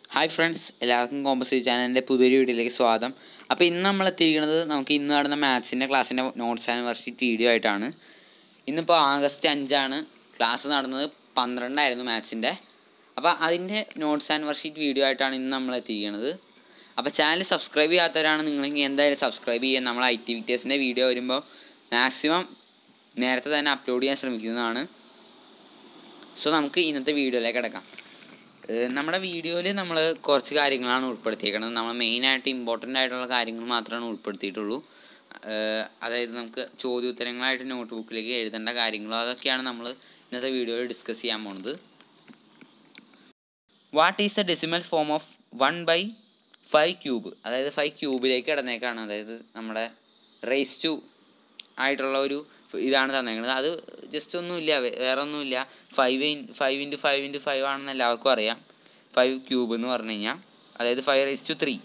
hi friends എല്ലാവർക്കും composite ചാനലിൻ്റെ പുതിയൊരു വീഡിയോയിലേക്ക് സ്വാഗതം അപ്പോൾ ഇന്ന് നമ്മൾ എത്തിയിരിക്കുന്നത് നമുക്ക് ഇന്ന് നടന്ന മാത്സിൻ്റെ ക്ലാസ്സിൻ്റെ നോട്ട്സ് ആൻഡ് വർക്ക്ഷീറ്റ് വീഡിയോ ആയിട്ടാണ് ഇന്നിപ്പോൾ ആഗസ്റ്റ് അഞ്ചാണ് ക്ലാസ് നടന്നത് പന്ത്രണ്ടായിരുന്നു മാത്സിൻ്റെ അപ്പോൾ അതിൻ്റെ നോട്ട്സ് ആൻഡ് വർക്ക്ഷീറ്റ് വീഡിയോ ആയിട്ടാണ് ഇന്ന് നമ്മൾ എത്തിയിരിക്കുന്നത് അപ്പോൾ ചാനൽ സബ്സ്ക്രൈബ് ചെയ്യാത്തവരാണ് നിങ്ങളെങ്കിൽ എന്തായാലും സബ്സ്ക്രൈബ് ചെയ്യുക നമ്മൾ ഐ ടി വിറ്റേഴ്സിൻ്റെ വീഡിയോ വരുമ്പോൾ മാക്സിമം നേരത്തെ തന്നെ അപ്ലോഡ് ചെയ്യാൻ ശ്രമിക്കുന്നതാണ് സോ നമുക്ക് ഇന്നത്തെ വീഡിയോയിലേക്ക് കിടക്കാം ഏഹ് നമ്മുടെ വീഡിയോയിൽ നമ്മൾ കുറച്ച് കാര്യങ്ങളാണ് ഉൾപ്പെടുത്തിയേക്കുന്നത് നമ്മൾ മെയിനായിട്ട് ഇമ്പോർട്ടൻ്റ് ആയിട്ടുള്ള കാര്യങ്ങൾ മാത്രമാണ് ഉൾപ്പെടുത്തിയിട്ടുള്ളൂ ഏഹ് അതായത് നമുക്ക് ചോദ്യോത്തരങ്ങളായിട്ട് നോട്ട് ബുക്കിലേക്ക് എഴുതേണ്ട കാര്യങ്ങളോ അതൊക്കെയാണ് നമ്മൾ ഇന്നത്തെ വീഡിയോയിൽ ഡിസ്കസ് ചെയ്യാൻ പോണത് what is the decimal form of one by five cube അതായത് ഫൈവ് ക്യൂബിലേക്ക് കിടന്നേക്കാണ് അതായത് നമ്മുടെ റേസ് ടു ആയിട്ടുള്ള ഒരു ഇതാണ് തന്നേക്കുന്നത് അത് ജസ്റ്റ് ഒന്നുമില്ല വേ- വേറെ ഒന്നുമില്ല five in five into five into five ആണെന്ന് എല്ലാവർക്കും അറിയാം ഫൈവ് ക്യൂബ് എന്ന് പറഞ്ഞു കഴിഞ്ഞാൽ അതായത് ഫൈവ് റേസ് ടു ത്രീ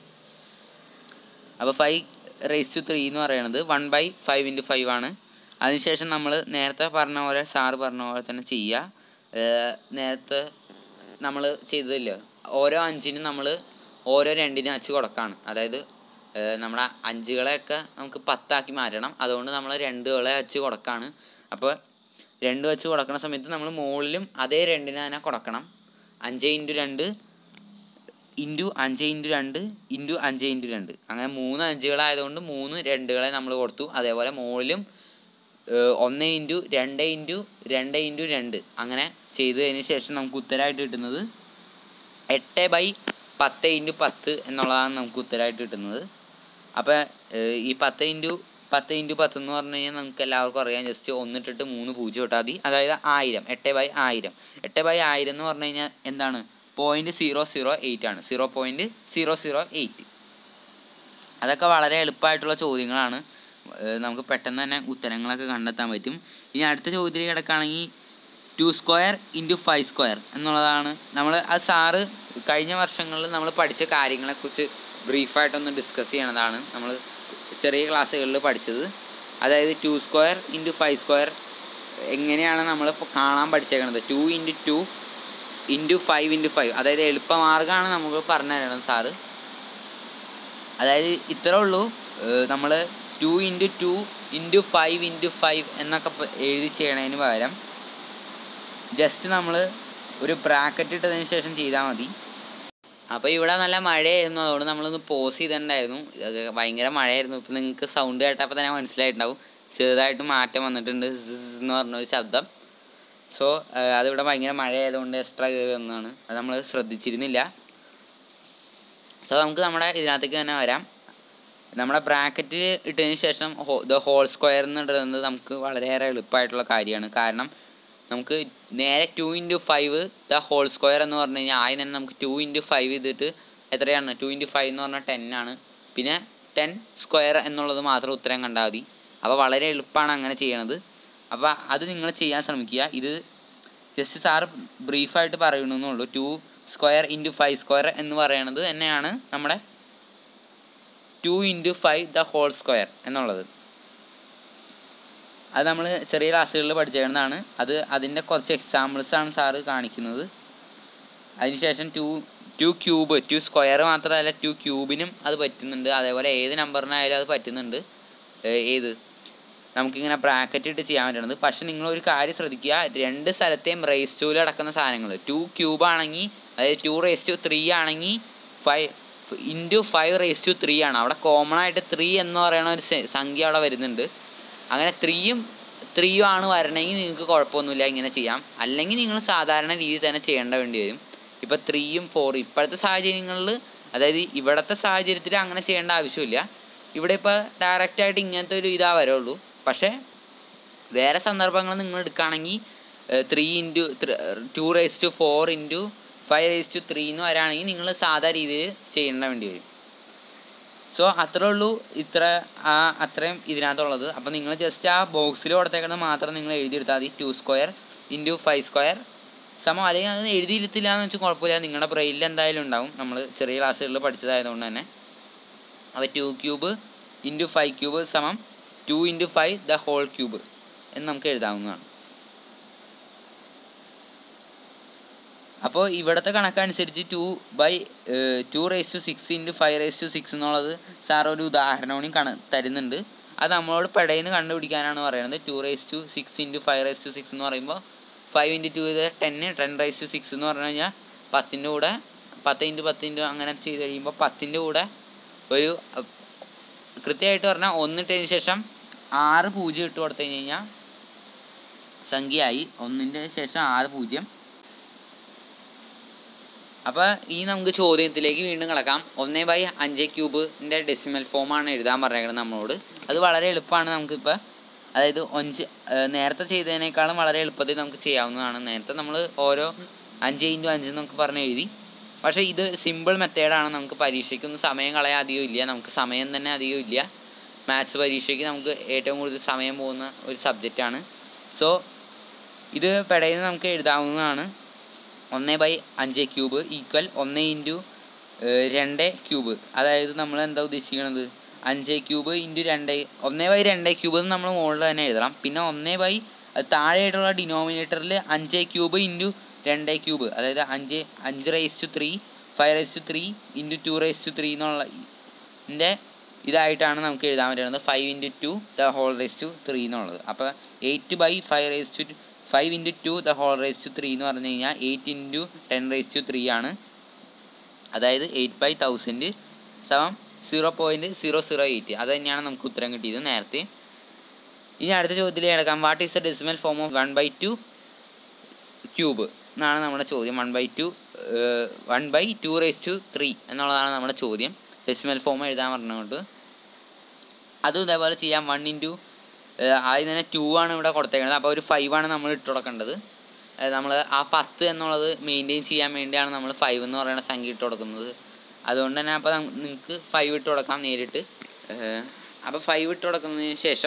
അപ്പോൾ ഫൈവ് റേസ് ടു ത്രീ എന്ന് പറയുന്നത് one by five into five ആണ് അതിനുശേഷം നമ്മൾ നേരത്തെ പറഞ്ഞ പോലെ സാറ് പറഞ്ഞ പോലെ തന്നെ ചെയ്യുക ഏഹ് നേരത്തെ നമ്മൾ ചെയ്തതില്ലോ ഓരോ അഞ്ചിനും നമ്മൾ ഓരോ രണ്ടിനും അച്ച് കൊടുക്കാണ് അതായത് ഏഹ് നമ്മുടെ അഞ്ചുകളെയൊക്കെ നമുക്ക് പത്താക്കി മാറ്റണം അതുകൊണ്ട് നമ്മൾ രണ്ടുകളെ വെച്ച് കൊടുക്കാണ് അപ്പോൾ രണ്ട് വെച്ച് കൊടുക്കുന്ന സമയത്ത് നമ്മൾ മുകളിലും അതേ രണ്ടിനെ തന്നെ കൊടുക്കണം അഞ്ച് ഇൻറ്റു രണ്ട് ഇൻറ്റു അഞ്ച് ഇൻറ്റു രണ്ട് ഇൻറ്റു അഞ്ച് ഇൻറ്റു രണ്ട് അങ്ങനെ മൂന്ന് അഞ്ചുകളായതുകൊണ്ട് മൂന്ന് രണ്ടുകളെ നമ്മൾ കൊടുത്തു അതേപോലെ മുകളിലും ഏഹ് ഒന്ന് ഇൻറ്റു രണ്ട് ഇൻറ്റു രണ്ട് ഇൻറ്റു രണ്ട് അങ്ങനെ ചെയ്തതിന് ശേഷം നമുക്ക് ഉത്തരമായിട്ട് കിട്ടുന്നത് എട്ട് ബൈ പത്ത് ഇൻറ്റു പത്ത് എന്നുള്ളതാണ് നമുക്ക് ഉത്തരമായിട്ട് കിട്ടുന്നത് അപ്പോൾ ഈ പത്ത് ഇൻറ്റു പത്ത് ഇൻറ്റു പത്ത് എന്ന് പറഞ്ഞു കഴിഞ്ഞാൽ നമുക്ക് എല്ലാവർക്കും അറിയാം ജസ്റ്റ് ഒന്നിട്ടിട്ട് മൂന്ന് പൂജ്യം ഇട്ടാൽ മതി അതായത് ആയിരം എട്ട് ബൈ ആയിരം എട്ട് ബൈ ആയിരം എന്ന് പറഞ്ഞു കഴിഞ്ഞാൽ എന്താണ് പോയിൻറ്റ് സീറോ സീറോ എയ്റ്റ് ആണ് zero point zero zero eight അതൊക്കെ വളരെ എളുപ്പമായിട്ടുള്ള ചോദ്യങ്ങളാണ് ഏഹ് നമുക്ക് പെട്ടെന്ന് തന്നെ ഉത്തരങ്ങളൊക്കെ കണ്ടെത്താൻ പറ്റും ഇനി അടുത്ത ചോദ്യത്തിൽ കിടക്കുകയാണെങ്കിൽ two square into five square എന്നുള്ളതാണ് നമ്മൾ ആ സാറ് കഴിഞ്ഞ വർഷങ്ങളിൽ നമ്മൾ പഠിച്ച കാര്യങ്ങളെക്കുറിച്ച് ബ്രീഫായിട്ടൊന്ന് ഡിസ്കസ് ചെയ്യണതാണ് നമ്മൾ ചെറിയ ക്ലാസ്സുകളിൽ പഠിച്ചത് അതായത് two square into five square എങ്ങനെയാണ് നമ്മളിപ്പോൾ കാണാൻ പഠിച്ചേക്കണത് two into two into five into five അതായത് എളുപ്പമാർഗ്ഗമാണ് നമുക്ക് പറഞ്ഞു തരണം സാറ് അതായത് ഇത്രേ ഉള്ളൂ നമ്മൾ two into two into five into five എന്നൊക്കെ പ- എഴുതി ചെയ്യണതിന് പകരം ജസ്റ്റ് നമ്മൾ ഒരു ബ്രാക്കറ്റ് ഇട്ടതിന് ശേഷം ചെയ്താൽ മതി അപ്പോൾ ഇവിടെ നല്ല മഴയായിരുന്നു അതുകൊണ്ട് നമ്മളൊന്ന് പോസ് ചെയ്തിട്ടുണ്ടായിരുന്നു അത് ഭയങ്കര മഴയായിരുന്നു ഇപ്പം നിങ്ങൾക്ക് സൗണ്ട് കേട്ടപ്പോൾ തന്നെ മനസ്സിലായിട്ടുണ്ടാവും ചെറുതായിട്ട് മാറ്റം വന്നിട്ടുണ്ട് സിസ് എന്ന് പറഞ്ഞൊരു ശബ്ദം സോ അതിവിടെ ഭയങ്കര മഴയായതുകൊണ്ട് എക്സ്ട്രാ കയറി വന്നതാണ് അത് നമ്മൾ ശ്രദ്ധിച്ചിരുന്നില്ല സോ നമുക്ക് നമ്മുടെ ഇതിനകത്തേക്ക് തന്നെ വരാം നമ്മുടെ ബ്രാക്കറ്റിൽ ഇട്ടതിന് ശേഷം ഹോ ദ ഹോൾ സ്ക്വയർ എന്ന് ഇടുന്നത് നമുക്ക് വളരെയേറെ എളുപ്പമായിട്ടുള്ള കാര്യമാണ് കാരണം നമുക്ക് നേരെ two into five the whole square എന്ന് പറഞ്ഞു കഴിഞ്ഞാൽ ആദ്യം തന്നെ നമുക്ക് ടു ഇൻറ്റു ഫൈവ് ചെയ്തിട്ട് എത്രയാണ് ടു ഇൻറ്റു ഫൈവ് എന്ന് പറഞ്ഞാൽ ടെൻ ആണ് പിന്നെ ടെൻ സ്ക്വയർ എന്നുള്ളത് മാത്രം ഉത്തരം കണ്ടാൽ മതി അപ്പോൾ വളരെ എളുപ്പമാണ് അങ്ങനെ ചെയ്യണത് അപ്പോൾ അത് നിങ്ങൾ ചെയ്യാൻ ശ്രമിക്കുക ഇത് ജസ്റ്റ് സാറ് ബ്രീഫായിട്ട് പറയണമെന്നുള്ളൂ two square into five square എന്ന് പറയണത് തന്നെയാണ് നമ്മുടെ two into five the whole square എന്നുള്ളത് അത് നമ്മൾ ചെറിയ ക്ലാസ്സുകളിൽ പഠിച്ചേക്കുന്നതാണ് അത് അതിൻ്റെ കുറച്ച് എക്സാമ്പിൾസ് ആണ് സാറ് കാണിക്കുന്നത് അതിനുശേഷം two two cube two square മാത്രമല്ല ടു ക്യൂബിനും അത് പറ്റുന്നുണ്ട് അതേപോലെ ഏത് നമ്പറിനായാലും അത് പറ്റുന്നുണ്ട് ഏ- ഏത് നമുക്കിങ്ങനെ ബ്രാക്കറ്റ് ഇട്ട് ചെയ്യാൻ പറ്റുന്നത് പക്ഷെ നിങ്ങളൊരു കാര്യം ശ്രദ്ധിക്കുക രണ്ട് സ്ഥലത്തെയും റേസ് ടൂവിൽ അടക്കുന്ന സാധനങ്ങൾ ടു ക്യൂബ് ആണെങ്കിൽ അതായത് ടു റേസ് ടു ത്രീ ആണെങ്കിൽ five into five raise to three ആണ് അവിടെ കോമൺ ആയിട്ട് ത്രീ എന്ന് പറയുന്ന ഒരു സെ- സംഖ്യ അവിടെ വരുന്നുണ്ട് അങ്ങനെ ത്രീയും ത്രീയും ആണ് വരണമെങ്കിൽ നിങ്ങൾക്ക് കുഴപ്പമൊന്നുമില്ല ഇങ്ങനെ ചെയ്യാം അല്ലെങ്കിൽ നിങ്ങൾ സാധാരണ രീതിയിൽ തന്നെ ചെയ്യേണ്ട വേണ്ടി വരും ഇപ്പോൾ ത്രീയും ഫോറും ഇപ്പോഴത്തെ സാഹചര്യങ്ങളിൽ അതായത് ഇവിടുത്തെ സാഹചര്യത്തിൽ അങ്ങനെ ചെയ്യേണ്ട ആവശ്യമില്ല ഇവിടെ ഇപ്പോൾ ഡയറക്റ്റായിട്ട് ഇങ്ങനത്തെ ഒരു ഇതാ വരുള്ളൂ പക്ഷേ വേറെ സന്ദർഭങ്ങൾ നിങ്ങൾ എടുക്കുകയാണെങ്കിൽ three into two raise to four into five raise to three എന്ന് വരാണെങ്കിൽ നിങ്ങൾ സാധാ രീതിയിൽ ചെയ്യേണ്ട വേണ്ടി വരും സോ അത്രേ ഉള്ളൂ ഇത്ര ആ അത്രയും ഇതിനകത്തുള്ളത് അപ്പോൾ നിങ്ങൾ ജസ്റ്റ് ആ ബോക്സിൽ കൊടുത്തേക്കുന്നത് മാത്രം നിങ്ങൾ എഴുതിയെടുത്താൽ മതി two square into five square സമം അല്ലെങ്കിൽ അത് എഴുതിയിരുത്തില്ല എന്ന് വെച്ചാൽ കുഴപ്പമില്ല നിങ്ങളുടെ ബ്രെയിനിൽ എന്തായാലും ഉണ്ടാവും നമ്മൾ ചെറിയ ക്ലാസ്സുകളിൽ പഠിച്ചതായതുകൊണ്ട് തന്നെ അപ്പോൾ two cube into five cube സമം two into five the whole cube എന്ന് നമുക്ക് എഴുതാവുന്നതാണ് അപ്പോൾ ഇവിടുത്തെ കണക്കനുസരിച്ച് two by two raise to six into five raise to six എന്നുള്ളത് സാർ ഒരു ഉദാഹരണവും കണ തരുന്നുണ്ട് അത് നമ്മളോട് പെടയിന്ന് കണ്ടുപിടിക്കാനാണ് പറയുന്നത് two raise to six into five raise to six എന്ന് പറയുമ്പോൾ ഫൈവ് ഇൻറ്റു ടു ഇത് ടെന്ന് ടെൻ റേസ് ടു സിക്സ് എന്ന് പറഞ്ഞു കഴിഞ്ഞാൽ പത്തിൻ്റെ കൂടെ പത്ത് ഇൻറ്റു പത്ത് ഇൻറ്റു അങ്ങനെ ചെയ്ത് കഴിയുമ്പോൾ പത്തിൻ്റെ കൂടെ ഒരു അഹ്, കൃത്യമായിട്ട് പറഞ്ഞാൽ ഒന്നിട്ടതിന് ശേഷം ആറ് പൂജ്യം ഇട്ട് കൊടുത്തു കഴിഞ്ഞ് കഴിഞ്ഞാൽ സംഖ്യയായി ഒന്നിൻ്റെ ശേഷം ആറ് പൂജ്യം അപ്പോൾ ഈ നമുക്ക് ചോദ്യത്തിലേക്ക് വീണ്ടും കിടക്കാം ഒന്നേ ബൈ അഞ്ച് ക്യൂബിൻ്റെ ഡെസിമൽ ഫോമാണ് എഴുതാൻ പറഞ്ഞേക്കുന്നത് നമ്മളോട് അത് വളരെ എളുപ്പമാണ് നമുക്കിപ്പോൾ അതായത് ഒഞ്ച് ഏഹ് നേരത്തെ ചെയ്തതിനേക്കാളും വളരെ എളുപ്പത്തിൽ നമുക്ക് ചെയ്യാവുന്നതാണ് നേരത്തെ നമ്മൾ ഓരോ അഞ്ച് ഇൻറ്റു അഞ്ച് എന്നൊക്കെ പറഞ്ഞ് എഴുതി പക്ഷേ ഇത് സിമ്പിൾ മെത്തേഡാണ് നമുക്ക് പരീക്ഷയ്ക്കൊന്നും സമയം കളയാൻ അധികം ഇല്ല നമുക്ക് സമയം തന്നെ അധികം ഇല്ല മാത്സ് പരീക്ഷയ്ക്ക് നമുക്ക് ഏറ്റവും കൂടുതൽ സമയം പോകുന്ന ഒരു സബ്ജക്റ്റാണ് സോ ഇത് പെടയിൽ നിന്ന് നമുക്ക് എഴുതാവുന്നതാണ് ഒന്ന് ബൈ അഞ്ച് ക്യൂബ് ഈക്വൽ ഒന്ന് ഇൻറ്റു രണ്ട് ക്യൂബ് അതായത് നമ്മൾ എന്താ ഉദ്ദേശിക്കുന്നത് അഞ്ച് ക്യൂബ് ഇൻറ്റു രണ്ട് ഒന്ന് ബൈ രണ്ട് ക്യൂബ് എന്ന് നമ്മൾ മുകളിൽ തന്നെ എഴുതണം പിന്നെ ഒന്ന് ബൈ അത് താഴെയായിട്ടുള്ള ഡിനോമിനേറ്ററിൽ അഞ്ച് ക്യൂബ് ഇൻറ്റു രണ്ട് ക്യൂബ് അതായത് അഞ്ച് അഞ്ച് raise to three five raise to three into two raise to three എന്നുള്ള ൻ്റെ ഇതായിട്ടാണ് നമുക്ക് എഴുതാൻ പറ്റുന്നത് five into two the whole raise to three എന്നുള്ളത് അപ്പോൾ eight by five raise to five into two the whole raise to three എന്ന് പറഞ്ഞു കഴിഞ്ഞാൽ eight into ten raise to three ആണ് അതായത് എയ്റ്റ് ബൈ തൗസൻഡ് സമം zero point zero zero eight അത് തന്നെയാണ് നമുക്ക് ഉത്തരം കിട്ടിയത് നേരത്തെ ഇനി അടുത്ത ചോദ്യത്തിലേക്ക് കിടക്കാം what is the decimal form of one by two cube എന്നാണ് നമ്മുടെ ചോദ്യം one by two one by two raise to three എന്നുള്ളതാണ് നമ്മുടെ ചോദ്യം ഡെസിമൽ ഫോം എഴുതാൻ പറഞ്ഞുകൊണ്ട് അതും ഇതേപോലെ ചെയ്യാം വൺ ഇൻറ്റു ആദ്യം തന്നെ ടു ആണ് ഇവിടെ കൊടുത്തേക്കുന്നത് അപ്പോൾ ഒരു ഫൈവ് ആണ് നമ്മൾ ഇട്ട് കൊടുക്കേണ്ടത് നമ്മൾ ആ പത്ത് എന്നുള്ളത് മെയിൻറ്റെയിൻ ചെയ്യാൻ വേണ്ടിയാണ് നമ്മൾ ഫൈവ് എന്ന് പറയുന്ന സംഖ്യ ഇട്ട് കൊടുക്കുന്നത് അതുകൊണ്ട് തന്നെ അപ്പോൾ നിങ്ങൾക്ക് ഫൈവ് ഇട്ട് കൊടുക്കാം നേരിട്ട് അപ്പോൾ ഫൈവ് ഇട്ട് കൊടുക്കുന്നതിന് ശേഷം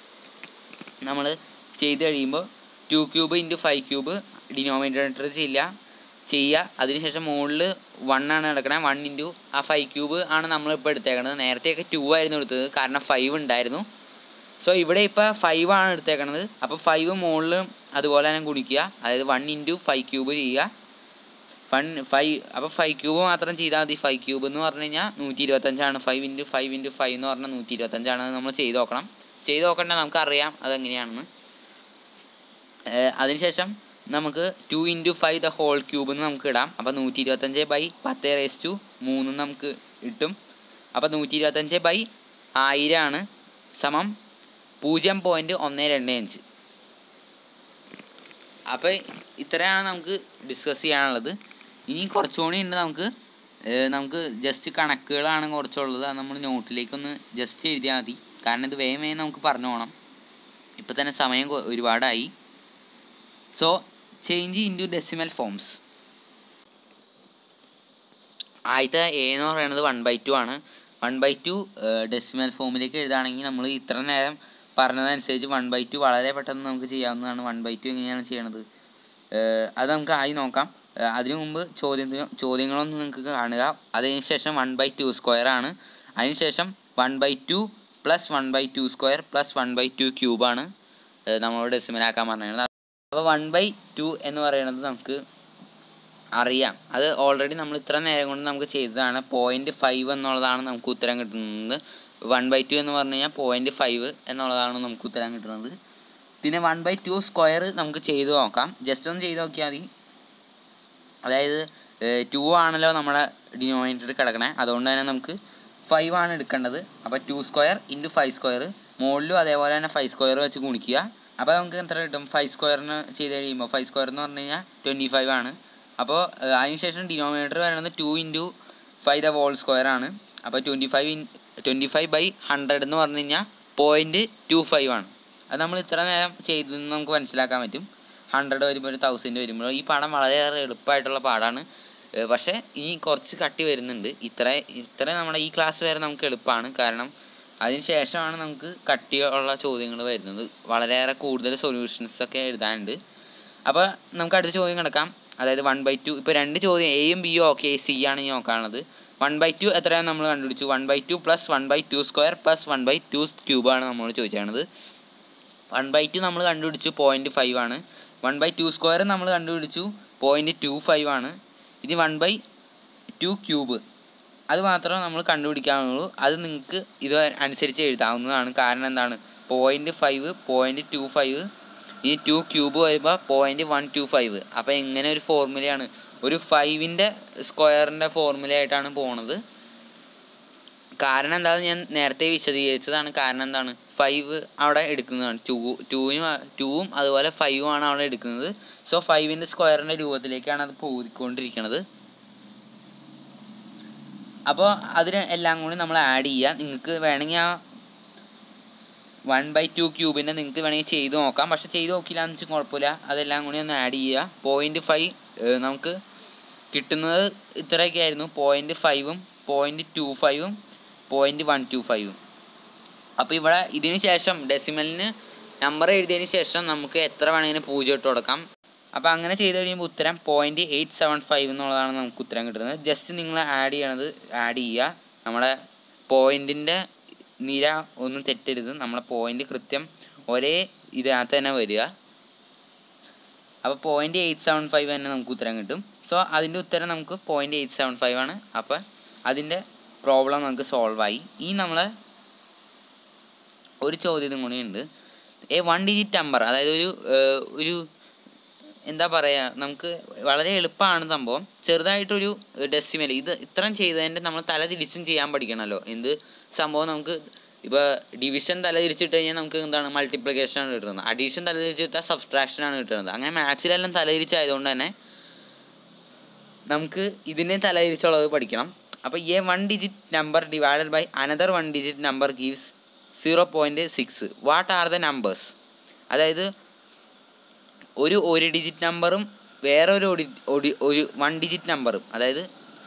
നമ്മൾ ചെയ്ത് കഴിയുമ്പോൾ two cube into five cube denominator ചെയ്യില്ല ചെയ്യുക അതിനുശേഷം മുകളിൽ വൺ ആണ് കിടക്കണത് വൺ ഇൻറ്റു ആ ഫൈവ് ക്യൂബ് ആണ് നമ്മളിപ്പോൾ എടുത്തേക്കണത് നേരത്തെയൊക്കെ ടു ആയിരുന്നു എടുത്തത് കാരണം ഫൈവ് ഉണ്ടായിരുന്നു സോ ഇവിടെ ഇപ്പോൾ ഫൈവ് ആണ് എടുത്തേക്കണത് അപ്പോൾ ഫൈവ് മുകളിലും അതുപോലെ തന്നെ ഗുണിക്കുക അതായത് വൺ ഇൻറ്റു ഫൈവ് ക്യൂബ് ചെയ്യുക വൺ ഫൈവ് അപ്പോൾ ഫൈവ് ക്യൂബ് മാത്രം ചെയ്താൽ മതി ഫൈവ് ക്യൂബ് എന്ന് പറഞ്ഞു കഴിഞ്ഞാൽ നൂറ്റി ഇരുപത്തഞ്ചാണ് five into five into five എന്ന് പറഞ്ഞാൽ നൂറ്റി ഇരുപത്തഞ്ചാണ് അത് നമ്മൾ ചെയ്ത് നോക്കണം ചെയ്ത് നോക്കണ്ട നമുക്കറിയാം അതെങ്ങനെയാണെന്ന് ഏഹ് അതിനുശേഷം നമുക്ക് two into five the whole cube എന്ന് നമുക്ക് ഇടാം അപ്പോൾ നൂറ്റി ഇരുപത്തഞ്ച് ബൈ പത്ത് റേസ് ടു മൂന്ന് നമുക്ക് കിട്ടും അപ്പോൾ നൂറ്റി ഇരുപത്തഞ്ച് ബൈ ആയിരമാണ് സമം പൂജ്യം പോയിൻറ്റ് ഒന്ന് രണ്ട് അഞ്ച് അപ്പോൾ ഇത്രയാണ് നമുക്ക് ഡിസ്കസ് ചെയ്യാനുള്ളത് ഇനി കുറച്ചുകൂടി ഉണ്ട് നമുക്ക് ഏഹ് നമുക്ക് ജസ്റ്റ് കണക്കുകളാണ് കുറച്ചുള്ളത് അത് നമ്മൾ നോട്ടിലേക്കൊന്ന് ജസ്റ്റ് എഴുതിയാൽ മതി കാരണം ഇത് വേഗം വേഗം നമുക്ക് പറഞ്ഞു പോകണം ഇപ്പം തന്നെ സമയം കൊ- ഒരുപാടായി so change into decimal forms ആദ്യത്തെ എ എന്ന് പറയുന്നത് വൺ ബൈ ടു ആണ് വൺ ബൈ ടു ഡെസിമൽ ഫോമിലേക്ക് എഴുതുകയാണെങ്കിൽ നമ്മൾ ഇത്ര നേരം പറഞ്ഞതനുസരിച്ച് വൺ ബൈ ടു വളരെ പെട്ടെന്ന് നമുക്ക് ചെയ്യാവുന്നതാണ് വൺ ബൈ ടു എങ്ങനെയാണ് ചെയ്യണത് ഏഹ് അത് നമുക്ക് ആയി നോക്കാം ഏഹ് അതിനു മുമ്പ് ചോദ്യം ചോദ്യങ്ങളൊന്നും നിങ്ങൾക്ക് കാണുക അതിന് ശേഷം വൺ ബൈ ടു സ്ക്വയർ ആണ് അതിനുശേഷം one by two plus one by two square plus one by two ക്യൂബാണ് നമ്മളോട് ഡെസിമലാക്കാൻ പറഞ്ഞത് അപ്പോൾ വൺ ബൈ ടു എന്ന് പറയുന്നത് നമുക്ക് അറിയാം അത് ഓൾറെഡി നമ്മൾ ഇത്ര നേരം കൊണ്ട് നമുക്ക് ചെയ്തതാണ് പോയിൻറ്റ് ഫൈവ് എന്നുള്ളതാണ് നമുക്ക് ഉത്തരം കിട്ടുന്നത് വൺ ബൈ ടു എന്ന് പറഞ്ഞു കഴിഞ്ഞാൽ പോയിൻറ്റ് ഫൈവ് എന്നുള്ളതാണ് നമുക്ക് ഉത്തരം കിട്ടുന്നത് പിന്നെ വൺ ബൈ ടു സ്ക്വയർ നമുക്ക് ചെയ്ത് നോക്കാം ജസ്റ്റ് ഒന്ന് ചെയ്ത് നോക്കിയാൽ മതി അതായത് ടു ആണല്ലോ നമ്മുടെ ഡിനോമിനേറ്റർ കിടക്കണേ അതുകൊണ്ട് തന്നെ നമുക്ക് ഫൈവ് ആണ് എടുക്കേണ്ടത് അപ്പോൾ two square into five square മുകളിലും അതേപോലെ തന്നെ ഫൈവ് സ്ക്വയർ വെച്ച് ഗുണിക്കുക അപ്പോൾ നമുക്ക് എത്ര കിട്ടും ഫൈവ് സ്ക്വയറിന് ചെയ്ത് കഴിയുമ്പോൾ ഫൈവ് സ്ക്വയർ എന്ന് പറഞ്ഞു കഴിഞ്ഞാൽ ട്വൻറ്റി ഫൈവ് ആണ് അപ്പോൾ അതിനുശേഷം ഡിനോമിനേറ്റർ വരുന്നത് two into five the whole square ആണ് അപ്പോൾ twenty five in twenty five by hundred എന്ന് പറഞ്ഞു കഴിഞ്ഞാൽ പോയിൻറ്റ് ടു ഫൈവ് ആണ് അത് നമ്മൾ ഇത്ര നേരം ചെയ്തതെന്ന് നമുക്ക് മനസ്സിലാക്കാൻ പറ്റും ഹൺഡ്രഡ് വരുമ്പോൾ ഒരു തൗസൻഡ് വരുമ്പോൾ ഈ പാഠം വളരെയേറെ എളുപ്പമായിട്ടുള്ള പാഠമാണ് ഏഹ് പക്ഷേ ഇനി കുറച്ച് കട്ടി വരുന്നുണ്ട് ഇത്ര ഇത്ര നമ്മുടെ ഈ ക്ലാസ് വരെ നമുക്ക് എളുപ്പമാണ് കാരണം അതിന് ശേഷമാണ് നമുക്ക് കട്ടിയുള്ള ചോദ്യങ്ങൾ വരുന്നത് വളരെയേറെ കൂടുതൽ സൊല്യൂഷൻസ് ഒക്കെ എഴുതാനുണ്ട് അപ്പോൾ നമുക്ക് അടുത്ത ചോദ്യം കിടക്കാം അതായത് വൺ ബൈ ടു ഇപ്പോൾ രണ്ട് ചോദ്യം എയും ബിയും ഓക്കെ സി ആണ് ഈ നോക്കാനുള്ളത് വൺ ബൈ ടു എത്രയാണ് നമ്മൾ കണ്ടുപിടിച്ചു one by two plus one by two square plus one by two ക്യൂബാണ് നമ്മൾ ചോദിച്ചത് വൺ ബൈ ടു നമ്മൾ കണ്ടുപിടിച്ചു പോയിൻറ്റ് ഫൈവ് ആണ് വൺ ബൈ ടു സ്ക്വയർ നമ്മൾ കണ്ടുപിടിച്ചു പോയിൻറ്റ് ടു ഫൈവ് ആണ് ഇത് വൺ ബൈ ടു ക്യൂബ് അത് മാത്രമേ നമ്മൾ കണ്ടുപിടിക്കാവുന്നുള്ളൂ അത് നിങ്ങൾക്ക് ഇത് അനുസരിച്ച് എഴുതാവുന്നതാണ് കാരണം എന്താണ് point five point two five ഈ ടു ക്യൂബ് വരുമ്പോൾ പോയിൻറ്റ് വൺ ടു ഫൈവ് അപ്പോൾ ഇങ്ങനെ ഒരു ഫോർമുലയാണ് ഒരു ഫൈവിൻ്റെ സ്ക്വയറിൻ്റെ ഫോർമുലയായിട്ടാണ് പോണത് കാരണം എന്താണെന്ന് ഞാൻ നേരത്തെ വിശദീകരിച്ചതാണ് കാരണം എന്താണ് ഫൈവ് അവിടെ എടുക്കുന്നതാണ് ടു ടൂവിനും ടൂവും അതുപോലെ ഫൈവും ആണ് അവിടെ എടുക്കുന്നത് സോ ഫൈവിൻ്റെ സ്ക്വയറിൻ്റെ രൂപത്തിലേക്കാണ് അത് പോയിക്കൊണ്ടിരിക്കുന്നത് അപ്പോൾ അതിന് എല്ലാം കൂടി നമ്മൾ ആഡ് ചെയ്യുക നിങ്ങൾക്ക് വേണമെങ്കിൽ ആ വൺ ബൈ ടു ക്യൂബിൻ്റെ നിങ്ങൾക്ക് വേണമെങ്കിൽ ചെയ്ത് നോക്കാം പക്ഷെ ചെയ്ത് നോക്കില്ല എന്ന് വെച്ചാൽ കുഴപ്പമില്ല അതെല്ലാം കൂടി ഒന്ന് ആഡ് ചെയ്യുക പോയിൻറ്റ് ഫൈവ് നമുക്ക് കിട്ടുന്നത് ഇത്രയൊക്കെ ആയിരുന്നു പോയിൻറ്റ് ഫൈവും പോയിൻറ്റ് ടു ഫൈവും പോയിൻറ്റ് വൺ ടു ഫൈവും അപ്പോൾ ഇവിടെ ഇതിന് ശേഷം ഡെസിമലിന് നമ്പർ എഴുതിയതിന് ശേഷം നമുക്ക് എത്ര വേണമെങ്കിലും പൂജ്യം ഇട്ട് കൊടുക്കാം അപ്പോൾ അങ്ങനെ ചെയ്ത് കഴിയുമ്പോൾ ഉത്തരം പോയിൻറ്റ് എയ്റ്റ് സെവൻ ഫൈവ് എന്നുള്ളതാണ് നമുക്ക് ഉത്തരം കിട്ടുന്നത് ജസ്റ്റ് നിങ്ങൾ ആഡ് ചെയ്യണത് ആഡ് ചെയ്യുക നമ്മുടെ പോയിൻറ്റിൻ്റെ നിര ഒന്നും തെറ്റരുത് നമ്മളെ പോയിൻ്റ് കൃത്യം ഒരേ ഇതിനകത്ത് തന്നെ വരിക അപ്പോൾ പോയിൻറ്റ് എയ്റ്റ് സെവൻ ഫൈവ് തന്നെ നമുക്ക് ഉത്തരം കിട്ടും സോ അതിൻ്റെ ഉത്തരം നമുക്ക് പോയിൻറ്റ് എയ്റ്റ് സെവൻ ഫൈവ് ആണ് അപ്പോൾ അതിൻ്റെ പ്രോബ്ലം നമുക്ക് സോൾവ് ആയി ഈ നമ്മളെ ഒരു ചോദ്യം കൂടിയുണ്ട് എ വൺ ഡിജിറ്റ് നമ്പർ അതായത് ഒരു ഏഹ്, ഒരു എന്താ പറയുക നമുക്ക് വളരെ എളുപ്പമാണ് സംഭവം ചെറുതായിട്ടൊരു ഡെസിമൽ ഇത് ഇത്രയും ചെയ്തതിൻ്റെ നമ്മൾ തല തിരിച്ചും ചെയ്യാൻ പഠിക്കണമല്ലോ എന്ത് സംഭവം നമുക്ക് ഇപ്പോൾ ഡിവിഷൻ തല തിരിച്ചിട്ട് കഴിഞ്ഞാൽ നമുക്ക് എന്താണ് മൾട്ടിപ്ലിക്കേഷൻ ആണ് കിട്ടുന്നത് അഡീഷൻ തല തിരിച്ചിട്ടാൽ സബ്സ്ട്രാക്ഷൻ ആണ് കിട്ടുന്നത് അങ്ങനെ മാത്സിലെല്ലാം തല തിരിച്ചായതുകൊണ്ട് തന്നെ നമുക്ക് ഇതിനെ തല തിരിച്ചുള്ളത് പഠിക്കണം അപ്പോൾ a one digit number divided by another one digit number gives zero point six what are the numbers അതായത് ഒരു ഒരു ഡിജിറ്റ് നമ്പറും വേറെ ഒരു ഒടി ഒടി ഒരു വൺ ഡിജിറ്റ് നമ്പറും അതായത്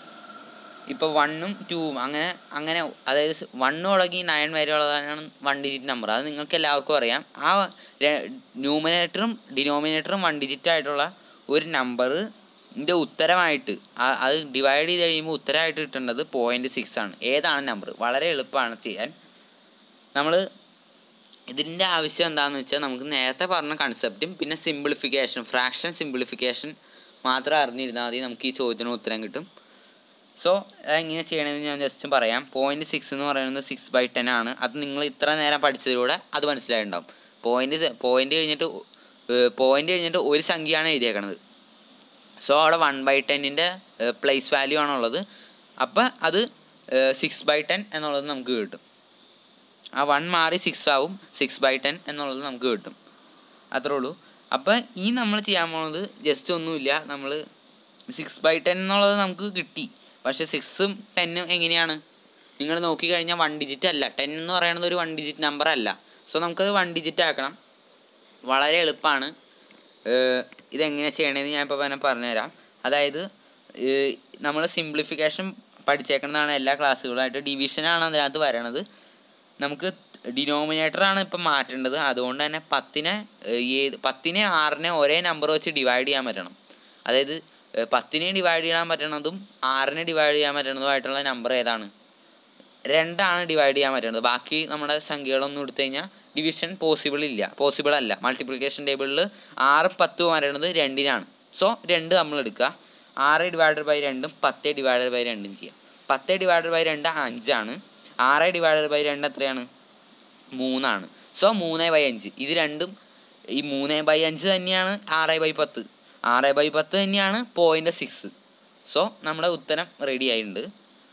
ഇപ്പോൾ വണ്ണും ടൂവും അങ്ങനെ അങ്ങനെ അതായത് വണ്ണ് തുടങ്ങി നയൻ വരെയുള്ളതാണ് വൺ ഡിജിറ്റ് നമ്പർ അത് നിങ്ങൾക്ക് എല്ലാവർക്കും അറിയാം ആ ന്യൂമിനേറ്ററും ഡിനോമിനേറ്ററും വൺ ഡിജിറ്റ് ആയിട്ടുള്ള ഒരു നമ്പർ ഇതിൻ്റെ ഉത്തരമായിട്ട് ആ- അത് ഡിവൈഡ് ചെയ്ത് കഴിയുമ്പോൾ ഉത്തരമായിട്ട് കിട്ടേണ്ടത് പോയിൻറ്റ് സിക്സ് ആണ് ഏതാണ് നമ്പർ വളരെ എളുപ്പമാണ് ചെയ്യാൻ നമ്മൾ ഇതിൻ്റെ ആവശ്യം എന്താണെന്ന് വെച്ചാൽ നമുക്ക് നേരത്തെ പറഞ്ഞ കൺസെപ്റ്റും പിന്നെ സിംപ്ലിഫിക്കേഷൻ ഫ്രാക്ഷൻ സിംപ്ലിഫിക്കേഷൻ മാത്രം അറിഞ്ഞിരുന്നാൽ മതി നമുക്ക് ഈ ചോദ്യത്തിന് ഉത്തരം കിട്ടും സോ എങ്ങനെ ചെയ്യണമെന്ന് ഞാൻ ജസ്റ്റ് പറയാം പോയിൻറ്റ് സിക്സ് എന്ന് പറയുന്നത് സിക്സ് ബൈ ടെൻ ആണ് അത് നിങ്ങൾ ഇത്ര നേരം പഠിച്ചതിലൂടെ അത് മനസ്സിലായിട്ടുണ്ടാവും പോയിൻറ്റ് പോയിൻറ്റ് കഴിഞ്ഞിട്ട് പോയിൻറ്റ് കഴിഞ്ഞിട്ട് ഒരു സംഖ്യയാണ് എഴുതിയേക്കണത് സോ അവിടെ വൺ ബൈ ടെന്നിൻ്റെ പ്ലേസ് വാല്യൂ ആണുള്ളത് അപ്പോൾ അത് സിക്സ് ബൈ ടെൻ എന്നുള്ളത് നമുക്ക് കിട്ടും ആ വൺ മാറി സിക്സ് ആവും സിക്സ് ബൈ ടെൻ എന്നുള്ളത് നമുക്ക് കിട്ടും അത്രേ ഉള്ളൂ അപ്പോൾ ഈ നമ്മൾ ചെയ്യാൻ പോകുന്നത് ജസ്റ്റ് ഒന്നുമില്ല നമ്മൾ സിക്സ് ബൈ ടെൻ എന്നുള്ളത് നമുക്ക് കിട്ടി പക്ഷേ സിക്സും ടെന്നും എങ്ങനെയാണ് നിങ്ങൾ നോക്കിക്കഴിഞ്ഞാൽ വൺ ഡിജിറ്റ് അല്ല ടെൻ എന്ന് പറയുന്നത് ഒരു വൺ ഡിജിറ്റ് നമ്പർ അല്ല സോ നമുക്കത് വൺ ഡിജിറ്റ് ആക്കണം വളരെ എളുപ്പമാണ് ഇതെങ്ങനെ ചെയ്യണമെന്ന് ഞാൻ ഇപ്പോൾ തന്നെ പറഞ്ഞുതരാം അതായത് നമ്മൾ സിംപ്ലിഫിക്കേഷൻ പഠിച്ചേക്കുന്നതാണ് എല്ലാ ക്ലാസ്സുകളായിട്ട് ഡിവിഷനാണ് അതിനകത്ത് വരണത് നമുക്ക് ഡിനോമിനേറ്റർ ആണ് ഇപ്പം മാറ്റേണ്ടത് അതുകൊണ്ട് തന്നെ പത്തിനെ ഏഹ്, ഏത് പത്തിനെ ആറിനെ ഒരേ നമ്പർ വെച്ച് ഡിവൈഡ് ചെയ്യാൻ പറ്റണം അതായത് ഏഹ്, പത്തിനെ ഡിവൈഡ് ചെയ്യാൻ പറ്റണതും ആറിനെ ഡിവൈഡ് ചെയ്യാൻ പറ്റണതുമായിട്ടുള്ള നമ്പർ ഏതാണ് രണ്ടാണ് ഡിവൈഡ് ചെയ്യാൻ പറ്റുന്നത് ബാക്കി നമ്മുടെ സംഖ്യകളൊന്നും എടുത്തു കഴിഞ്ഞാൽ ഡിവിഷൻ പോസിബിൾ ഇല്ല പോസിബിൾ അല്ല മൾട്ടിപ്ലിക്കേഷൻ ടേബിളിൽ ആറും പത്തും വരണത് രണ്ടിനാണ് സോ രണ്ട് നമ്മൾ എടുക്കുക ആറ് ഡിവൈഡഡ് ബൈ രണ്ടും പത്ത് ഡിവൈഡഡ് ബൈ രണ്ടും ചെയ്യാം പത്ത് ഡിവൈഡഡ് ബൈ രണ്ട് അഞ്ചാണ് ആറ് ഡിവൈഡഡ് ബൈ രണ്ട് എത്രയാണ് മൂന്നാണ് സോ മൂന്ന് ബൈ അഞ്ച് ഇത് രണ്ടും ഈ മൂന്ന് ബൈ അഞ്ച് തന്നെയാണ് ആറ് ബൈ പത്ത് ആറ് ബൈ പത്ത് തന്നെയാണ് പോയിൻ്റ് സിക്സ് സോ നമ്മുടെ ഉത്തരം റെഡി ആയിട്ടുണ്ട്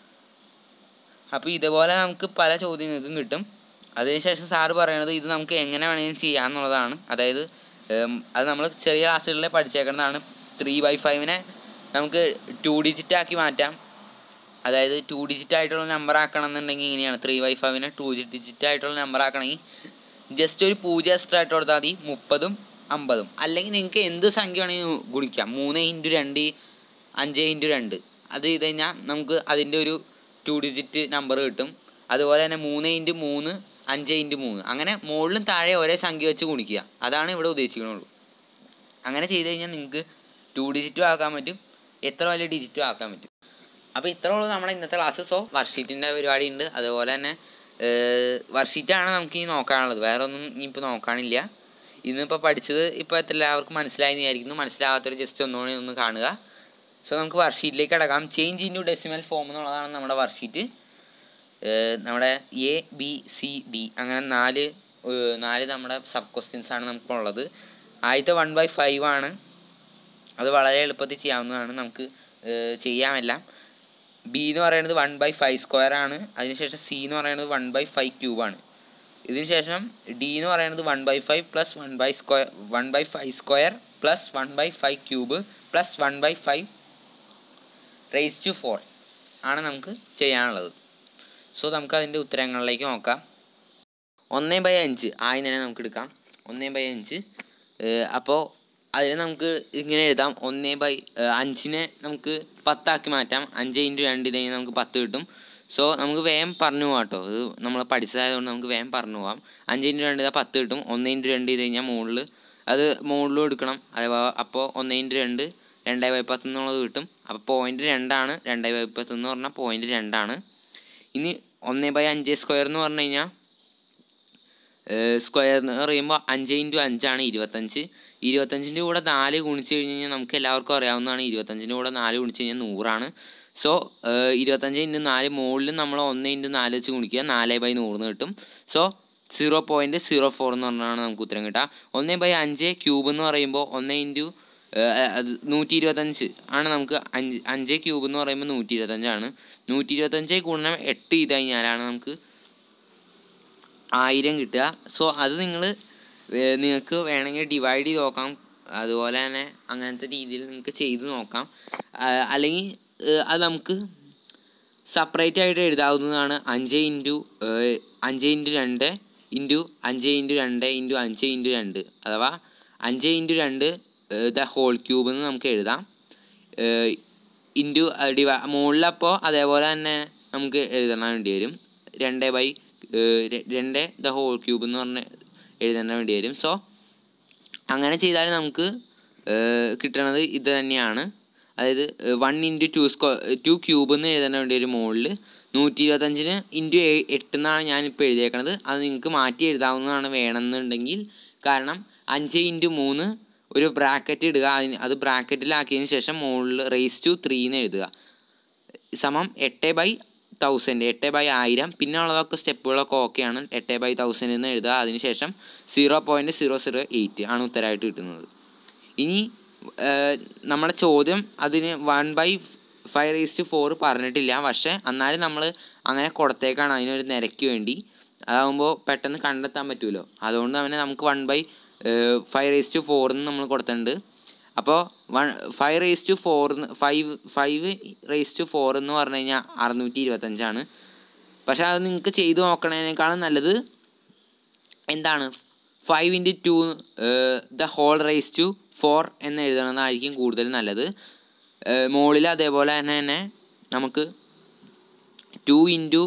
അപ്പോൾ ഇതുപോലെ നമുക്ക് പല ചോദ്യങ്ങൾക്കും കിട്ടും അതിനുശേഷം സാറ് പറയണത് ഇത് നമുക്ക് എങ്ങനെ വേണമെങ്കിലും ചെയ്യാമെന്നുള്ളതാണ് അതായത് ഉം, അത് നമ്മൾ ചെറിയ ക്ലാസ്സുകളിൽ പഠിച്ചേക്കുന്നതാണ് ത്രീ ബൈ ഫൈവിനെ നമുക്ക് ടു ഡിജിറ്റ് ആക്കി മാറ്റാം അതായത് ടു ഡിജിറ്റ് ആയിട്ടുള്ള നമ്പർ ആക്കണം എന്നുണ്ടെങ്കിൽ ഇങ്ങനെയാണ് ത്രീ ബൈ ഫൈവിനെ ടു ഡിജിറ്റ് ആയിട്ടുള്ള നമ്പർ ആക്കണമെങ്കിൽ ജസ്റ്റ് ഒരു പൂജ്യം എക്സ്ട്രാ ആയിട്ട് കൊടുത്താൽ മതി മുപ്പതും അമ്പതും അല്ലെങ്കിൽ നിങ്ങൾക്ക് എന്ത് സംഖ്യ വേണമെങ്കിൽ ഗുണിക്കാം മൂന്ന് ഇൻറ്റു രണ്ട് അഞ്ച് ഇൻറ്റു രണ്ട് അത് ചെയ്ത് കഴിഞ്ഞാൽ നമുക്ക് അതിൻ്റെ ഒരു ടു ഡിജിറ്റ് നമ്പർ കിട്ടും അതുപോലെ തന്നെ മൂന്ന് ഇൻറ്റു മൂന്ന് അഞ്ച് ഇൻറ്റു മൂന്ന് അങ്ങനെ മുകളിലും താഴെ ഒരേ സംഖ്യ വെച്ച് ഗുണിക്കുക അതാണ് ഇവിടെ ഉദ്ദേശിക്കണുള്ളൂ അങ്ങനെ ചെയ്ത് കഴിഞ്ഞാൽ നിങ്ങൾക്ക് ടു ഡിജിറ്റും ആക്കാൻ പറ്റും എത്ര വലിയ ഡിജിറ്റും ആക്കാൻ പറ്റും അപ്പോൾ ഇത്രേ ഉള്ളൂ നമ്മുടെ ഇന്നത്തെ ക്ലാസ് സോ വർഷീറ്റിൻ്റെ പരിപാടി ഉണ്ട് അതുപോലെ തന്നെ വർഷീറ്റാണ് നമുക്ക് ഈ നോക്കാനുള്ളത് വേറെ ഒന്നും ഇനിയിപ്പോൾ നോക്കാനില്ല ഇന്നിപ്പോൾ പഠിച്ചത് ഇപ്പോൾ എല്ലാവർക്കും മനസ്സിലായെന്ന് വിചാരിക്കുന്നു മനസ്സിലാവാത്തൊരു ജസ്റ്റ് ഒന്നുകൂടി ഒന്ന് കാണുക സോ നമുക്ക് വർക്ക്ഷീറ്റിലേക്ക് കിടക്കാം change into decimal form എന്നുള്ളതാണ് നമ്മുടെ വർക്ക്ഷീറ്റ് നമ്മുടെ എ ബി സി ഡി അങ്ങനെ നാല് ഏഹ് നാല് നമ്മുടെ സബ് ക്വസ്റ്റ്യൻസ് ആണ് നമുക്കുള്ളത് ആദ്യത്തെ വൺ ബൈ ഫൈവ് ആണ് അത് വളരെ എളുപ്പത്തിൽ ചെയ്യാവുന്നതാണ് നമുക്ക് ഏഹ് ചെയ്യാമെല്ലാം ബി എന്ന് പറയുന്നത് വൺ ബൈ ഫൈവ് സ്ക്വയർ ആണ് അതിനുശേഷം സി എന്ന് പറയുന്നത് വൺ ബൈ ഫൈവ് ക്യൂബ് ആണ് ഇതിന് ശേഷം ഡി എന്ന് പറയുന്നത് one by five plus one by square one by five square plus one by five cube plus one by five raise to four ആണ് നമുക്ക് ചെയ്യാനുള്ളത് സോ നമുക്ക് അതിൻ്റെ ഉത്തരങ്ങളിലേക്ക് നോക്കാം ഒന്ന് ബൈ അഞ്ച് ആദ്യം തന്നെ നമുക്ക് എടുക്കാം ഒന്ന് ബൈ അഞ്ച് അപ്പോൾ അതിന് നമുക്ക് ഇങ്ങനെ എഴുതാം ഒന്ന് ബൈ അഞ്ചിനെ നമുക്ക് പത്താക്കി മാറ്റാം അഞ്ച് ഇൻറ്റു രണ്ട് ഇത് കഴിഞ്ഞാൽ നമുക്ക് പത്ത് കിട്ടും സോ നമുക്ക് വേഗം പറഞ്ഞു പോകാം കേട്ടോ ഇത് നമ്മൾ പഠിച്ചതായതുകൊണ്ട് നമുക്ക് വേഗം പറഞ്ഞു പോകാം അഞ്ച് ഇൻറ്റു രണ്ട് ഇതാ പത്ത് കിട്ടും ഒന്ന് ഇൻറ്റു രണ്ട് ഇത് കഴിഞ്ഞാൽ മുകളിൽ അത് മുകളിലും എടുക്കണം അഥവാ അപ്പോൾ ഒന്ന് ഇൻറ്റു രണ്ട് രണ്ടേ ബൈ പത്ത് എന്നുള്ളത് കിട്ടും അപ്പോൾ പോയിൻറ്റ് രണ്ടാണ് രണ്ടേ ബൈ പത്ത് എന്ന് പറഞ്ഞാൽ പോയിൻറ്റ് രണ്ടാണ് ഇനി ഒന്ന് ബൈ അഞ്ച് സ്ക്വയർ എന്ന് പറഞ്ഞു കഴിഞ്ഞാൽ സ്ക്വയർ എന്ന് പറയുമ്പോൾ അഞ്ച് ഇൻറ്റു അഞ്ചാണ് ഇരുപത്തഞ്ച് ഇരുപത്തഞ്ചിൻ്റെ കൂടെ നാല് ഗുണിച്ച് കഴിഞ്ഞ് കഴിഞ്ഞാൽ നമുക്ക് എല്ലാവർക്കും അറിയാവുന്നതാണ് ഇരുപത്തഞ്ചിൻ്റെ കൂടെ നാല് ഗുണിച്ച് കഴിഞ്ഞാൽ നൂറാണ് സോ ഇരുപത്തഞ്ച് ഇൻറ്റു നാല് മുകളിൽ നമ്മൾ ഒന്ന് ഇൻറ്റു നാല് വെച്ച് ഗുണിക്കുക നാല് ബൈ നൂറിന് കിട്ടും so zero point zero four എന്ന് പറഞ്ഞാണ് നമുക്ക് ഉത്തരം കിട്ടുക ഒന്ന് ബൈ അഞ്ച് ക്യൂബ് എന്ന് പറയുമ്പോൾ ഒന്ന് ഇൻറ്റു അത് നൂറ്റി ഇരുപത്തഞ്ച് ആണ് നമുക്ക് അഞ്ച് അഞ്ച് ക്യൂബ് എന്ന് പറയുമ്പോൾ നൂറ്റി ഇരുപത്തഞ്ചാണ് നൂറ്റി ഇരുപത്തഞ്ച് ഗുണം എട്ട് ചെയ്ത് കഴിഞ്ഞാലാണ് നമുക്ക് ആയിരം കിട്ടുക സോ അത് നിങ്ങൾ നിങ്ങൾക്ക് വേണമെങ്കിൽ ഡിവൈഡ് ചെയ്ത് നോക്കാം അതുപോലെ തന്നെ അങ്ങനത്തെ രീതിയിൽ നിങ്ങൾക്ക് ചെയ്ത് നോക്കാം അല്ലെങ്കിൽ അത് നമുക്ക് സെപ്പറേറ്റ് ആയിട്ട് എഴുതാവുന്നതാണ് അഞ്ച് ഇൻറ്റു അഞ്ച് ഇൻറ്റു രണ്ട് ഇൻറ്റു അഞ്ച് ഇൻറ്റു രണ്ട് ഇൻറ്റു അഞ്ച് ഇൻറ്റു രണ്ട് അഥവാ അഞ്ച് ഇൻറ്റു രണ്ട് ദ ഹോൾ ക്യൂബ് എന്ന് നമുക്ക് എഴുതാം ഇൻറ്റു ഡിവൈ മുകളിലപ്പോൾ അതേപോലെ തന്നെ നമുക്ക് എഴുതാൻ വേണ്ടി വരും രണ്ട് ബൈ രണ്ട് ദ ഹോൾ ക്യൂബ് എന്ന് പറഞ്ഞ് എഴുതാൻ വേണ്ടി വരും സോ അങ്ങനെ ചെയ്താൽ നമുക്ക് കിട്ടണത് ഇത് തന്നെയാണ് അതായത് one into two square two cube എന്ന് എഴുതാൻ വേണ്ടി വരും മുകളിൽ നൂറ്റി ഇരുപത്തഞ്ചിന് ഇൻറ്റു എട്ട് എന്നാണ് ഞാനിപ്പോൾ എഴുതിയേക്കണത് അത് നിങ്ങൾക്ക് മാറ്റി എഴുതാവുന്നതാണ് വേണമെന്നുണ്ടെങ്കിൽ കാരണം അഞ്ച് ഇൻറ്റു മൂന്ന് ഒരു ബ്രാക്കറ്റ് ഇടുക അതിന് അത് ബ്രാക്കറ്റിലാക്കിയതിന് ശേഷം മുകളിൽ റേസ് ടു ത്രീ എന്ന് എഴുതുക സമം എട്ട് ബൈ തൗസൻഡ് എട്ട് ബൈ ആയിരം പിന്നെ ഉള്ളതൊക്കെ സ്റ്റെപ്പുകളൊക്കെ ഓക്കെയാണ് എട്ട് ബൈ തൗസൻഡ് എന്ന് എഴുതുക അതിനുശേഷം zero point zero zero eight ആണ് ഉത്തരമായിട്ട് കിട്ടുന്നത് ഇനി നമ്മുടെ ചോദ്യം അതിന് one by five raise to four പറഞ്ഞിട്ടില്ല പക്ഷേ എന്നാലും നമ്മൾ അങ്ങനെ കൊടുത്തേക്കാണ് അതിനൊരു നിരക്ക് വേണ്ടി അതാകുമ്പോൾ പെട്ടെന്ന് കണ്ടെത്താൻ പറ്റുമല്ലോ അതുകൊണ്ട് തന്നെ നമുക്ക് one by five raise to four എന്ന് നമ്മൾ കൊടുത്തിട്ടുണ്ട് അപ്പോൾ one five raise to four five five raise to four എന്ന് പറഞ്ഞു കഴിഞ്ഞാൽ അറുന്നൂറ്റി ഇരുപത്തഞ്ചാണ് പക്ഷേ അത് നിങ്ങൾക്ക് ചെയ്തു നോക്കണതിനേക്കാളും നല്ലത് എന്താണ് five into two the whole raise to four എന്ന് എഴുതണമെന്നായിരിക്കും കൂടുതൽ നല്ലത് മുകളിൽ അതേപോലെ തന്നെ തന്നെ നമുക്ക് two into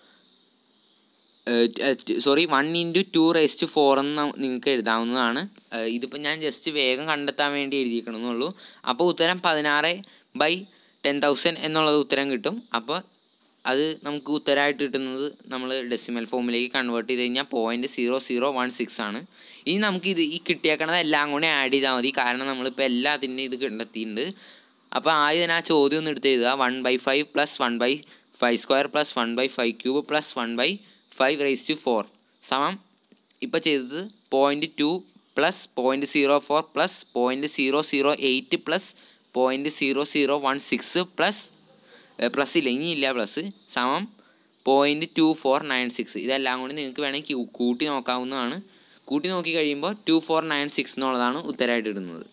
sorry one into two raise to four എന്ന് നിങ്ങൾക്ക് എഴുതാവുന്നതാണ് ഇതിപ്പോൾ ഞാൻ ജസ്റ്റ് വേഗം കണ്ടെത്താൻ വേണ്ടി എഴുതിയിരിക്കണമെന്നുള്ളൂ അപ്പോൾ ഉത്തരം പതിനാറ് ബൈ ടെൻ തൗസൻഡ് എന്നുള്ളത് ഉത്തരം കിട്ടും അപ്പോൾ അത് നമുക്ക് ഉത്തരമായിട്ട് കിട്ടുന്നത് നമ്മൾ ഡെസിമൽ ഫോമിലേക്ക് കൺവേർട്ട് ചെയ്ത് കഴിഞ്ഞാൽ point zero zero one six ആണ് ഇനി നമുക്ക് ഇത് ഈ കിട്ടിയേക്കണത് എല്ലാം കൂടെ ആഡ് ചെയ്താൽ മതി കാരണം നമ്മളിപ്പോൾ എല്ലാത്തിൻ്റെയും ഇത് കണ്ടെത്തിയിട്ടുണ്ട് അപ്പോൾ ആദ്യം തന്നെ ആ ചോദ്യം ഒന്ന് എടുത്ത് എഴുതുക one by five plus one by five square plus one by five cube plus one by five raise to four സമം ഇപ്പോൾ ചെയ്തത് point two plus point zero four plus point zero zero eight plus point zero zero one six plus plus ഇല്ല ഇനിയില്ല plus സമം point two four nine six ഇതെല്ലാം കൂടി നിങ്ങൾക്ക് വേണമെങ്കിൽ കൂട്ടി നോക്കാവുന്നതാണ് കൂട്ടി നോക്കി കഴിയുമ്പോൾ ടു ഫോർ നയൻ സിക്സ് എന്നുള്ളതാണ് ഉത്തരമായിട്ട് ഇടുന്നത്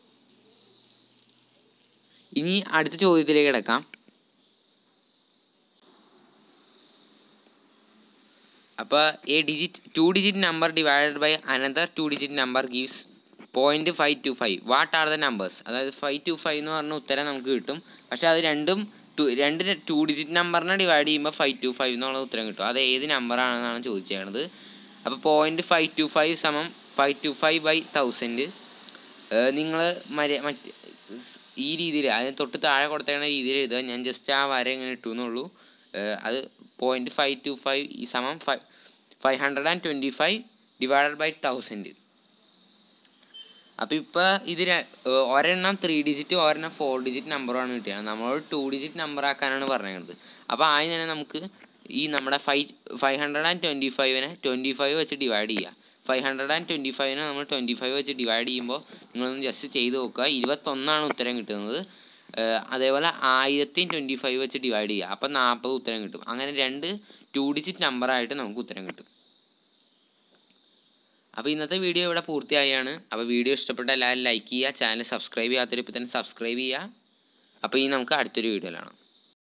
ഇനി അടുത്ത ചോദ്യത്തിലേക്ക് കിടക്കാം അപ്പോൾ a digit two digit number divided by another two digit number gives point five two five what are the numbers അതായത് ഫൈവ് ടു ഫൈവ് എന്ന് പറഞ്ഞ ഉത്തരം നമുക്ക് കിട്ടും പക്ഷേ അത് രണ്ടും ടു രണ്ട് ടു ഡിജിറ്റ് നമ്പറിനെ ഡിവൈഡ് ചെയ്യുമ്പോൾ ഫൈവ് ടു ഫൈവ് എന്നുള്ള ഉത്തരം കിട്ടും അത് ഏത് നമ്പറാണെന്നാണ് ചോദിച്ചേക്കണത് അപ്പോൾ പോയിൻറ്റ് ഫൈവ് ടു ഫൈവ് സമം five two five by thousand നിങ്ങൾ മര്യ മറ്റ് ഈ രീതിയിൽ അതിന് തൊട്ട് താഴെ കൊടുത്തേക്കുന്ന രീതിയിൽ എഴുതുക ഞാൻ ജസ്റ്റ് ആ വര ഇങ്ങനെ ഇട്ടു എന്നുള്ളൂ അത് പോയിൻറ്റ് ഫൈവ് ടു ഫൈവ് ഈ സമം five five hundred and twenty five divided by thousand അപ്പോൾ ഇപ്പോൾ ഇത് ര- ഏർ ഒരെണ്ണം ത്രീ ഡിജിറ്റ് ഒരെണ്ണം ഫോർ ഡിജിറ്റ് നമ്പറാണ് കിട്ടിയത് നമ്മളോട് ടു ഡിജിറ്റ് നമ്പർ ആക്കാനാണ് പറഞ്ഞത് അപ്പോൾ ആദ്യം തന്നെ നമുക്ക് ഈ നമ്മുടെ five five hundred and twenty ഫൈവിനെ ട്വൻറ്റി ഫൈവ് വെച്ച് ഡിവൈഡ് ചെയ്യുക ഫൈവ് ഹൺഡ്രഡ് ആൻഡ് ട്വൻറ്റി ഫൈവിനെ നമ്മൾ ട്വൻറ്റി ഫൈവ് വെച്ച് ഡിവൈഡ് ചെയ്യുമ്പോൾ നിങ്ങളൊന്ന് ജസ്റ്റ് ചെയ്ത് നോക്കുക ഇരുപത്തൊന്നാണ് ഉത്തരം കിട്ടുന്നത് ഏർ അതേപോലെ ആയിരത്തി ട്വൻറ്റി ഫൈവ് വെച്ച് ഡിവൈഡ് ചെയ്യുക അപ്പം നാൽപ്പത് ഉത്തരം കിട്ടും അങ്ങനെ രണ്ട് ടു ഡിജിറ്റ് നമ്പറായിട്ട് നമുക്ക് ഉത്തരം കിട്ടും അപ്പോൾ ഇന്നത്തെ വീഡിയോ ഇവിടെ പൂർത്തിയായാണ് അപ്പോൾ വീഡിയോ ഇഷ്ടപ്പെട്ട എല്ലാവരും ലൈക്ക് ചെയ്യുക ചാനൽ സബ്സ്ക്രൈബ് ചെയ്യാത്തൊരു ഇപ്പോൾ തന്നെ സബ്സ്ക്രൈബ് ചെയ്യുക അപ്പോൾ ഇനി നമുക്ക് അടുത്തൊരു വീഡിയോയിലാണ്